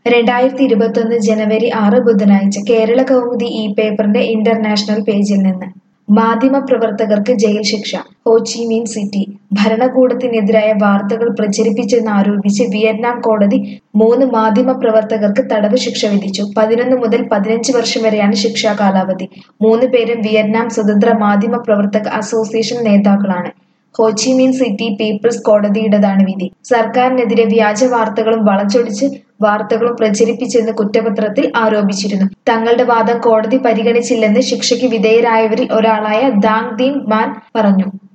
രണ്ടായിരത്തി ഇരുപത്തൊന്ന് ജനുവരി ആറ് ബുധനാഴ്ച കേരള കൗമുദി ഈ പേപ്പറിന്റെ ഇന്റർനാഷണൽ പേജിൽ നിന്ന് മാധ്യമപ്രവർത്തകർക്ക് ജയിൽ ശിക്ഷ ഹോച്ചിമീൻ സിറ്റി ഭരണകൂടത്തിനെതിരായ വാർത്തകൾ പ്രചരിപ്പിച്ചെന്നാരോപിച്ച് വിയറ്റ്നാം കോടതി മൂന്ന് മാധ്യമപ്രവർത്തകർക്ക് തടവ് ശിക്ഷ വിധിച്ചു പതിനൊന്ന് മുതൽ പതിനഞ്ച് വർഷം വരെയാണ് ശിക്ഷാ കാലാവധി മൂന്ന് പേരും വിയറ്റ്നാം സ്വതന്ത്ര മാധ്യമ പ്രവർത്തക അസോസിയേഷൻ നേതാക്കളാണ് ഹോച്ചിമീൻ സിറ്റി പീപ്പിൾസ് കോടതിയുടേതാണ് വിധി സർക്കാരിനെതിരെ വ്യാജ വാർത്തകളും വളച്ചൊടിച്ച് വാർത്തകളും പ്രചരിപ്പിച്ചെന്ന് കുറ്റപത്രത്തിൽ ആരോപിച്ചിരുന്നു തങ്ങളുടെ വാദം കോടതി പരിഗണിച്ചില്ലെന്ന് ശിക്ഷയ്ക്ക് വിധേയരായവരിൽ ഒരാളായ ദാങ് ദീൻ മാൻ പറഞ്ഞു